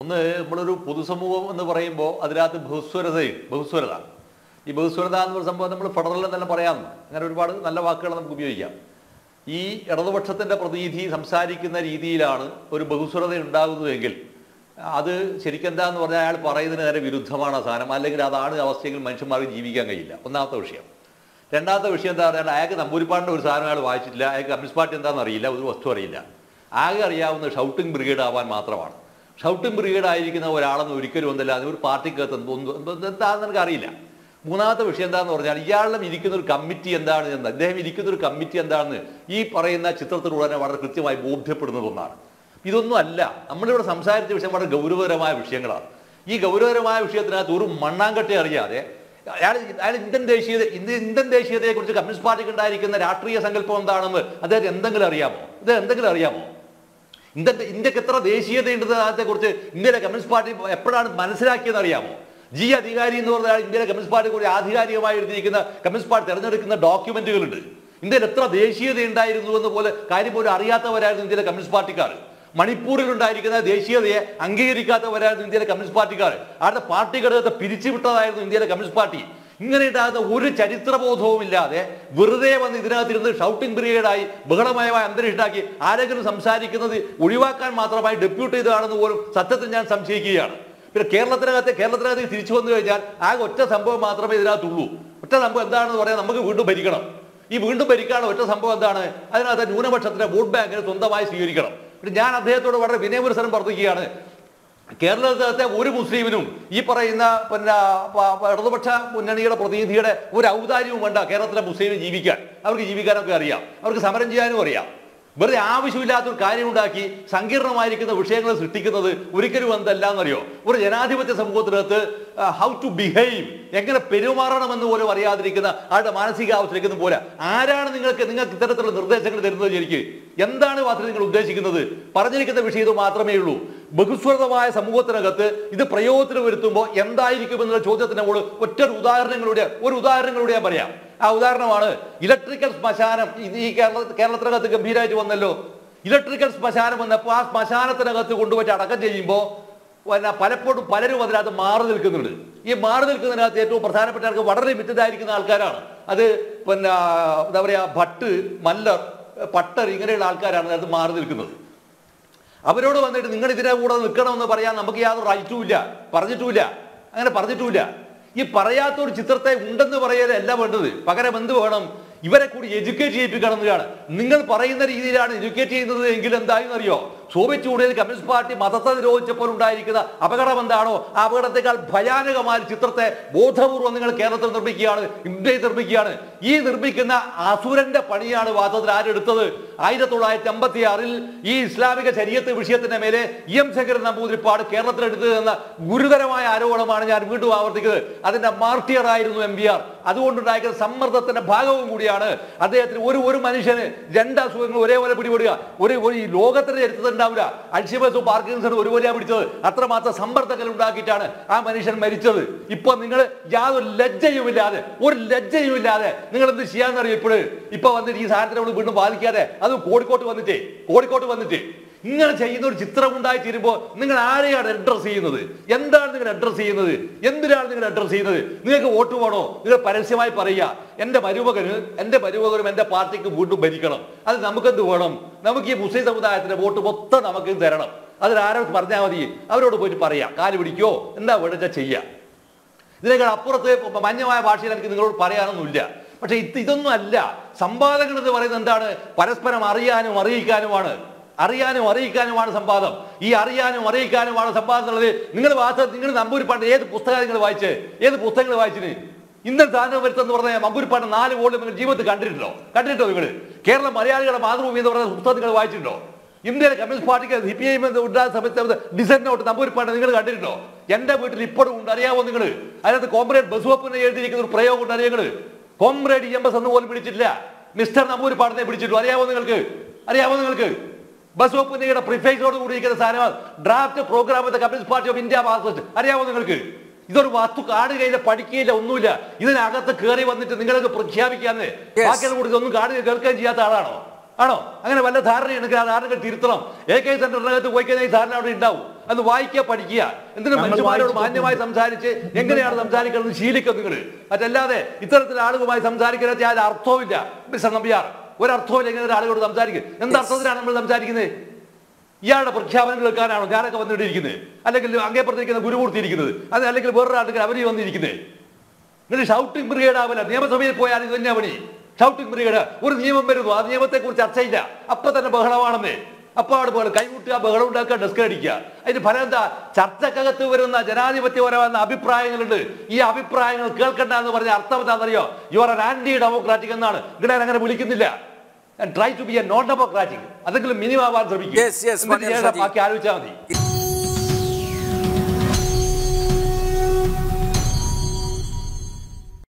ഒന്ന് നമ്മളൊരു പൊതുസമൂഹം എന്ന് പറയുമ്പോൾ അതിനകത്ത് ബഹുസ്വരതയും ബഹുസ്വരത ഈ ബഹുസ്വരത എന്ന് പറയുന്ന സംഭവം നമ്മൾ ഫെഡറൽ എന്നെല്ലാം പറയാമെന്ന് അങ്ങനെ ഒരുപാട് നല്ല വാക്കുകൾ നമുക്ക് ഉപയോഗിക്കാം ഈ ഇടതുപക്ഷത്തിന്റെ പ്രതിനിധി സംസാരിക്കുന്ന രീതിയിലാണ് ഒരു ബഹുസ്വരത ഉണ്ടാകുന്നതെങ്കിൽ അത് ശരിക്കും എന്താന്ന് പറഞ്ഞാൽ അയാൾ പറയുന്നതിന് നേരെ വിരുദ്ധമാണ് ആ സാധനം അല്ലെങ്കിൽ അതാണ് അവസ്ഥയെങ്കിൽ മനുഷ്യന്മാർക്ക് ജീവിക്കാൻ കഴിയില്ല ഒന്നാമത്തെ വിഷയം രണ്ടാമത്തെ വിഷയം എന്താ പറയുക അയാൾക്ക് നമ്പൂരിപ്പാടിൻ്റെ ഒരു സാധനം അയാൾ വായിച്ചിട്ടില്ല അയാൾക്ക് കമ്മ്യൂണിസ്റ്റ് പാർട്ടി എന്താണെന്ന് അറിയില്ല ഒരു വസ്തു അറിയില്ല ആകെ അറിയാവുന്ന ഷൗട്ടിംഗ് ബ്രിഗേഡ് ആവാൻ മാത്രമാണ് ഷൗട്ടിംഗ് ബ്രിഗേഡ് ആയിരിക്കുന്ന ഒരാളെന്ന് ഒരിക്കലും ഒന്നല്ല അത് ഒരു പാർട്ടിക്കകത്ത് എന്ത് ഒന്ന് എന്ത് എന്താണെന്ന് എനിക്ക് അറിയില്ല മൂന്നാമത്തെ വിഷയം എന്താണെന്ന് പറഞ്ഞാൽ ഇയാളും ഇരിക്കുന്ന ഒരു കമ്മിറ്റി എന്താണ് എന്ന് അദ്ദേഹം ഇരിക്കുന്ന ഒരു കമ്മിറ്റി എന്താണെന്ന് ഈ പറയുന്ന ചിത്രത്തിലൂടെ തന്നെ വളരെ കൃത്യമായി ബോധ്യപ്പെടുന്നത് ഒന്നാണ് ഇതൊന്നും അല്ല നമ്മളിവിടെ സംസാരിച്ച വിഷയം വളരെ ഗൗരവകരമായ വിഷയങ്ങളാണ് ഈ ഗൗരവകരമായ വിഷയത്തിനകത്ത് ഒരു മണ്ണാങ്കട്ടി അറിയാതെ അയാൾ അയാൾ ഇന്ത്യൻ ദേശീയത ഇന്ത്യ ഇന്ത്യൻ ദേശീയതയെ കുറിച്ച് കമ്മ്യൂണിസ്റ്റ് പാർട്ടിക്ക് ഉണ്ടായിരിക്കുന്ന രാഷ്ട്രീയ സങ്കല്പം എന്താണെന്ന് അദ്ദേഹത്തിന് എന്തെങ്കിലും അറിയാമോ ഇത് എന്തെങ്കിലും അറിയാമോ ഇന്ത്യ ഇന്ത്യക്ക് എത്ര ദേശീയതയുണ്ടെന്നതിനെ കുറിച്ച് ഇന്ത്യയിലെ കമ്മ്യൂണിസ്റ്റ് പാർട്ടി എപ്പോഴാണ് മനസ്സിലാക്കിയെന്ന് അറിയാമോ ജി അധികാരി എന്ന് പറഞ്ഞാൽ ഇന്ത്യയിലെ കമ്മ്യൂണിസ്റ്റ് പാർട്ടിയെ കുറിച്ച് ആധികാരികമായി എഴുതിയിരിക്കുന്ന കമ്മ്യൂണിസ്റ്റ് പാർട്ടി തെരഞ്ഞെടുക്കുന്ന ഡോക്യുമെന്റുകളുണ്ട് ഇന്ത്യയിൽ എത്ര ദേശീയത ഉണ്ടായിരുന്നു എന്ന് പോലെ കാര്യം പോലും അറിയാത്തവരായിരുന്നു ഇന്ത്യയിലെ കമ്മ്യൂണിസ്റ്റ് പാർട്ടിക്കാർ മണിപ്പൂരിൽ ഉണ്ടായിരിക്കുന്ന ദേശീയതയെ അംഗീകരിക്കാത്തവരായിരുന്നു ഇന്ത്യയിലെ കമ്മ്യൂണിസ്റ്റ് പാർട്ടിക്കാർ അവരുടെ പാർട്ടി ഘടകത്തെ പിരിച്ചുവിട്ടതായിരുന്നു ഇന്ത്യയിലെ കമ്മ്യൂണിസ്റ്റ് പാർട്ടി ഇങ്ങനെ ഉണ്ടാകുന്ന ഒരു ചരിത്രബോധവും ഇല്ലാതെ വെറുതെ വന്ന് ഇതിനകത്തിരുന്ന് ഷൗട്ടിംഗ് ബ്രിഗേഡായി ബഹളമയമായ അന്തരീക്ഷമാക്കി ആരെങ്കിലും സംസാരിക്കുന്നത് ഒഴിവാക്കാൻ മാത്രമായി ഡെപ്യൂട്ട് ചെയ്തതാണെന്ന് പോലും സത്യത്തിൽ ഞാൻ സംശയിക്കുകയാണ് പിന്നെ കേരളത്തിനകത്ത് കേരളത്തിനകത്ത് തിരിച്ചു വന്നു കഴിഞ്ഞാൽ ആകെ ഒറ്റ സംഭവം മാത്രമേ ഇതിനകത്തുള്ളൂ ഒറ്റ സംഭവം എന്താണെന്ന് പറയാൻ നമുക്ക് വീണ്ടും ഭരിക്കണം ഈ വീണ്ടും ഭരിക്കാനുള്ള ഒറ്റ സംഭവം എന്താണ് അതിനകത്ത് ന്യൂനപക്ഷത്തിന്റെ വോട്ട് ബാങ്കിനെ സ്വന്തമായി സ്വീകരിക്കണം പിന്നെ ഞാൻ അദ്ദേഹത്തോട് വളരെ വിനയപുരസരം വർദ്ധിക്കുകയാണ് കേരളത്തിലത്തെ ഒരു മുസ്ലിമിനും ഈ പറയുന്ന പിന്നെ പ- പ- ഇടതുപക്ഷ മുന്നണിയുടെ പ്രതിനിധിയുടെ ഒരു ഔദാര്യവും വേണ്ട കേരളത്തിലെ മുസ്ലിമിന് ജീവിക്കാൻ അവർക്ക് ജീവിക്കാനൊക്കെ അറിയാം അവർക്ക് സമരം ചെയ്യാനും അറിയാം വെറുതെ ആവശ്യമില്ലാത്തൊരു കാര്യം ഉണ്ടാക്കി സങ്കീർണമായിരിക്കുന്ന വിഷയങ്ങൾ സൃഷ്ടിക്കുന്നത് ഒരിക്കലും എന്തല്ല എന്നറിയോ ഒരു ജനാധിപത്യ സമൂഹത്തിനകത്ത് ഹൗ ടു ബിഹേവ് എങ്ങനെ പെരുമാറണമെന്ന് പോലും അറിയാതിരിക്കുന്ന ആളുടെ മാനസികാവസ്ഥയിലേക്ക് പോലെ ആരാണ് നിങ്ങൾക്ക് നിങ്ങൾക്ക് ഇത്തരത്തിലുള്ള നിർദ്ദേശങ്ങൾ തരുന്നത് ശരിക്ക് എന്താണ് വാസ്തവത്തിൽ നിങ്ങൾ ഉദ്ദേശിക്കുന്നത് പറഞ്ഞിരിക്കുന്ന വിഷയം ഇത് മാത്രമേ ഉള്ളൂ ബഹുസ്വരതമായ സമൂഹത്തിനകത്ത് ഇത് പ്രയോഗത്തിന് വരുത്തുമ്പോൾ എന്തായിരിക്കും എന്നുള്ള ചോദ്യത്തിന് നമ്മൾ ഒറ്റ ഒരു ഉദാഹരണങ്ങളുടെ ഒരു ഉദാഹരണങ്ങളുടെ ഞാൻ പറയാം ആ ഉദാഹരണമാണ് ഇലക്ട്രിക്കൽ ശ്മശാനം ഇത് ഈ കേരള കേരളത്തിനകത്ത് ഗംഭീരമായിട്ട് വന്നല്ലോ ഇലക്ട്രിക്കൽ ശ്മശാനം വന്നപ്പോൾ ആ ശ്മശാനത്തിനകത്ത് കൊണ്ടുപോയിട്ട് അടക്കം ചെയ്യുമ്പോൾ പിന്നെ പലപ്പോഴും പലരും അതിനകത്ത് മാറി നിൽക്കുന്നുണ്ട് ഈ മാറി നിൽക്കുന്നതിനകത്ത് ഏറ്റവും പ്രധാനപ്പെട്ട ആൾക്ക് വളരെ മിറ്റതായിരിക്കുന്ന ആൾക്കാരാണ് അത് പിന്നെ എന്താ പറയുക ഭട്ട് മല്ലർ പട്ടർ ഇങ്ങനെയുള്ള ആൾക്കാരാണ് അതിനകത്ത് മാറി നിൽക്കുന്നത് അവരോട് വന്നിട്ട് നിങ്ങൾ ഇതിനെ കൂടെ നിൽക്കണമെന്ന് പറയാൻ നമുക്ക് യാതൊരു റൈറ്റും ഇല്ല പറഞ്ഞിട്ടുമില്ല അങ്ങനെ പറഞ്ഞിട്ടുമില്ല ഈ പറയാത്ത ഒരു ചിത്രത്തെ ഉണ്ടെന്ന് പറയലല്ല വേണ്ടത് പകരം എന്ത് വേണം ഇവരെ കൂടി എഡ്യൂക്കേറ്റ് ചെയ്യിപ്പിക്കണം എന്നാണ് നിങ്ങൾ പറയുന്ന രീതിയിലാണ് എഡ്യൂക്കേറ്റ് ചെയ്യുന്നത് എങ്കിൽ എന്തായെന്ന് അറിയോ സോവിയറ്റ് യൂണിയൻ കമ്മ്യൂണിസ്റ്റ് പാർട്ടി മതത്തെ നിരോധിച്ചപ്പോൾ ഉണ്ടായിരിക്കുന്ന അപകടം എന്താണോ ആ അപകടത്തെക്കാൾ ഭയാനകമായ ഒരു ചിത്രത്തെ ബോധപൂർവ്വം നിങ്ങൾ കേരളത്തിൽ നിർമ്മിക്കുകയാണ് ഇന്ത്യയിൽ നിർമ്മിക്കുകയാണ് ഈ നിർമ്മിക്കുന്ന അസുരന്റെ പണിയാണ് വാദത്തിൽ ആരെടുത്തത് ആയിരത്തി തൊള്ളായിരത്തി അമ്പത്തി ആറിൽ ഈ ഇസ്ലാമിക ശരീരത്ത് വിഷയത്തിന്റെ മേലെ ഇ എം ശങ്കരൻ നമ്പൂതിരിപ്പാട് കേരളത്തിൽ എടുത്തത് എന്ന ഗുരുതരമായ ആരോപണമാണ് ഞാൻ വീണ്ടും ആവർത്തിക്കുന്നത് അതിന്റെ മാർട്ടിയർ ആയിരുന്നു എം ബി ആർ അതുകൊണ്ടുണ്ടായിരിക്കുന്ന സമ്മർദ്ദത്തിന്റെ ഭാഗവും കൂടിയാണ് അദ്ദേഹത്തിന് ഒരു ഒരു മനുഷ്യന് രണ്ട് അസുഖങ്ങൾ ഒരേപോലെ പിടിപെടുക ഒരു ഒരു ഈ ലോകത്തിന്റെ ചരിത്രത്തിൽ ഉണ്ടാവില്ല അൽഷിമസും പാർക്കിൻസണും ഒരുപോലെയാണ് പിടിച്ചത് അത്രമാത്രം സമ്മർദ്ദങ്ങൾ ഉണ്ടാക്കിയിട്ടാണ് ആ മനുഷ്യൻ മരിച്ചത് ഇപ്പൊ നിങ്ങൾ യാതൊരു ലജ്ജയുമില്ലാതെ ഒരു ലജ്ജയുമില്ലാതെ നിങ്ങൾ എന്ത് ചെയ്യാന്നറിയോ ഇപ്പോഴ് ഇപ്പൊ വന്നിട്ട് ഈ സാധനത്തിനെ നമ്മൾ വീണ്ടും ബാധിക്കാതെ അത് കോഴിക്കോട്ട് വന്നിട്ടേ കോഴിക്കോട്ട് വന്നിട്ട് ഇങ്ങനെ ചെയ്യുന്ന ഒരു ചിത്രം ഉണ്ടായി തീരുമ്പോൾ നിങ്ങൾ ആരെയാണ് അഡ്രസ് ചെയ്യുന്നത് എന്താണ് നിങ്ങൾ അഡ്രസ് ചെയ്യുന്നത് എന്തിനാണ് നിങ്ങൾ അഡ്രസ് ചെയ്യുന്നത് നിങ്ങൾക്ക് വോട്ട് വേണോ നിങ്ങൾ പരസ്യമായി പറയുക എന്റെ മരുമകന് എന്റെ മരുമകനും എന്റെ പാർട്ടിക്ക് വീണ്ടും ഭരിക്കണം അത് നമുക്കെന്ത് വേണം നമുക്ക് ഈ മുസ്ലിം സമുദായത്തിന്റെ വോട്ട് മൊത്തം നമുക്ക് തരണം അതിൽ ആരും പറഞ്ഞാൽ മതി അവരോട് പോയിട്ട് പറയാം കാല് പിടിക്കോ എന്താ വേണ്ടത് ചെയ്യാം ഇതിനേക്കാൾ അപ്പുറത്ത് ഇപ്പൊ മഞ്ഞമായ ഭാഷയിൽ എനിക്ക് നിങ്ങളോട് പറയാനൊന്നുമില്ല പക്ഷെ ഇത് ഇതൊന്നും അല്ല സംവാദങ്ങൾ എന്ന് പറയുന്നത് എന്താണ് പരസ്പരം അറിയാനും അറിയിക്കാനുമാണ് അറിയാനും അറിയിക്കാനുമാണ് സംവാദം ഈ അറിയാനും അറിയിക്കാനുമാണ് സംവാദം എന്നുള്ളത് നിങ്ങൾ വാസ്തവ നിങ്ങൾ നമ്പൂരിപ്പാണ്ട് ഏത് പുസ്തകം നിങ്ങൾ വായിച്ച് ഏത് പുസ്തകങ്ങൾ വായിച്ചിന് ഇന്ത്യൻ സാധനം വരുത്തെന്ന് പറഞ്ഞ നമ്പൂരിപ്പാണ്ട് നാല് വോളും നിങ്ങൾ ജീവിതത്തിൽ കണ്ടിട്ടുണ്ടോ കണ്ടിട്ടുണ്ടോ നിങ്ങൾ കേരള മലയാളികളുടെ മാതൃഭൂമി എന്ന് പറയുന്ന പുസ്തകം നിങ്ങൾ വായിച്ചിട്ടുണ്ടോ ഇന്ത്യയിലെ കമ്മ്യൂണിസ്റ്റ് പാർട്ടിക്ക് സി പി ഐ ഉണ്ടാകുന്ന സമയത്ത് ഡിസൈനോട്ട് നമ്പൂരിപ്പാണ്ട് നിങ്ങൾ കണ്ടിട്ടുണ്ടോ എന്റെ വീട്ടിൽ ഇപ്പോഴും ഉണ്ട് അറിയാമോ നിങ്ങൾ അതിനകത്ത് കോമ്രേഡ് ബസുവപ്പിനെ എഴുതിയിരിക്കുന്ന ഒരു പ്രയോഗം ഉണ്ട് അറിയാം നിങ്ങൾ കോമ്രേഡ് ഇ എം എസ് എന്ന് പോലും പിടിച്ചിട്ടില്ല മിസ്റ്റർ നമ്പൂരിപ്പാടിനെ പിടിച്ചിട്ടു അറിയാമോ നിങ്ങൾക്ക് അറിയാമോ നിങ്ങൾക്ക് ബസ് ഒപ്പുന്നയുടെ പ്രിഫൈസോട് കൂടിയിരിക്കുന്ന സാധനമാണ് draft program of the communist party of India Marxist അറിയാമോ നിങ്ങൾക്ക് ഇതൊരു വസ്തു കാണുകയില്ല പഠിക്കുകയില്ല ഒന്നുമില്ല ഇതിനകത്ത് കയറി വന്നിട്ട് നിങ്ങൾക്ക് പ്രഖ്യാപിക്കാന്ന് Yes. ബാക്കിയുള്ള കൂടി ഒന്നും കാണുക കേൾക്കുകയും ചെയ്യാത്ത ആളാണോ ആണോ അങ്ങനെ വല്ല ധാരണയുണ്ടെങ്കിൽ ആ ധാരണകൾ തിരുത്തണം എ കെ സെന്ററിനകത്ത് പോയി കഴിഞ്ഞാൽ ഈ ധാരണ അവിടെ ഉണ്ടാവും അത് വായിക്കുക പഠിക്കുക എന്തിനും ഞങ്ങൾ മനുഷ്യന്മാരോട് വായിച്ചിട്ട് മാന്യമായി സംസാരിച്ച് എങ്ങനെയാണ് സംസാരിക്കുന്നത് ശീലിക്കുക നിങ്ങൾ മറ്റല്ലാതെ ഇത്തരത്തിൽ ആളുകളുമായി സംസാരിക്കുന്നത് യാതൊരു അർത്ഥവുമില്ല മിസ്റ്റർ നമ്പ്യാർ ഒരർത്ഥവുമില്ല ഇങ്ങനെ ഒരു ആളുകളോട് സംസാരിക്കുക എന്തർത്ഥത്തിലാണ് നമ്മൾ സംസാരിക്കുന്നത് ഇയാളുടെ പ്രഖ്യാപനങ്ങൾ കേൾക്കാനാണോ ഞാനൊക്കെ വന്നിട്ടിരിക്കുന്നത് അല്ലെങ്കിൽ അങ്ങേപ്പുറത്തിരിക്കുന്ന ഗുരുമൂർത്തി ഇരിക്കുന്നത് അത് അല്ലെങ്കിൽ വേറൊരാൾക്ക് അവര് വന്നിരിക്കുന്നത് നിങ്ങൾ ഷൗട്ടിംഗ് ബ്രിഗേഡ് ആവില്ല നിയമസഭയിൽ പോയാൽ ഇത് തന്നെയാ പണി ഷൗട്ടിംഗ് ബ്രിഗേഡ് ഒരു നിയമം വരുന്നു ആ നിയമത്തെ കുറിച്ച് ചർച്ചയില്ല അപ്പൊ തന്നെ ബഹളമാണെന്ന് അപ്പൊ അവിടെ ബഹളം കൈമുട്ടുക ബഹളം ഉണ്ടാക്കുക ഡെസ്ക് അടിക്കുക അതിന് ഫലം എന്താ ചർച്ചക്കകത്ത് വരുന്ന ജനാധിപത്യപരമായ അഭിപ്രായങ്ങളുണ്ട് ഈ അഭിപ്രായങ്ങൾ കേൾക്കണ്ട എന്ന് പറഞ്ഞ അർത്ഥം എന്താണെന്നറിയോ യു ആർ ആന്റി ഡെമോക്രാറ്റിക് എന്നാണ് നിങ്ങളെ അങ്ങനെ വിളിക്കുന്നില്ല try to be a non democratic അതെങ്കിലും മിനിമം ആവാൻ ശ്രമിക്കും Yes, yes, എന്നിട്ട് മണിയൻ ശേഷം ഷാജി. ബാക്കി ആലോചിച്ചാൽ മതി